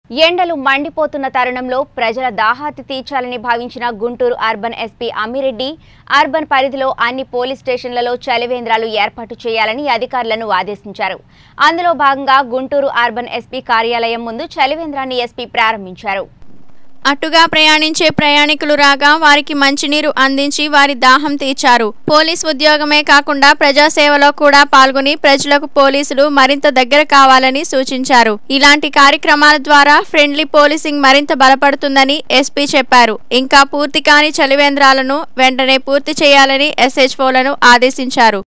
ఎండలు మండిపోతున్న తరుణంలో ప్రజల దాహాతి తీర్చాలని భావించిన Guntur urban SP Ammireddy urban పరిధిలో అన్ని పోలీస్ స్టేషన్లలో చలివేంద్రాలు ఏర్పాటు చేయాలని అధికారులను ఆదేశించారు అందులో భాగంగా గుంటూరు అర్బన్ ఎస్పీ కార్యాలయం ముందు చలివేంద్రాన్ని ఎస్పీ ప్రారంభించారు అటుగా ప్రయాణించే ప్రయాణికులు రాగా వారికి మంచినీరు అందించి వారి దాహం తీర్చారు పోలీస్ ఉద్యోగమే కాకుండా ప్రజాసేవలో కూడా పాల్గొని ప్రజలకు పోలీసులు మరింత దగ్గర కావాలని సూచించారు ఇలాంటి కార్యక్రమాల ద్వారా ఫ్రెండ్లీ పోలీసింగ్ మరింత బలపడుతుందని ఎస్పీ చెప్పారు ఇంకా పూర్తి కాని చలివేంద్రాలను వెంటనే పూర్తి చేయాలని ఎస్హెచ్ఓలను ఆదేశించారు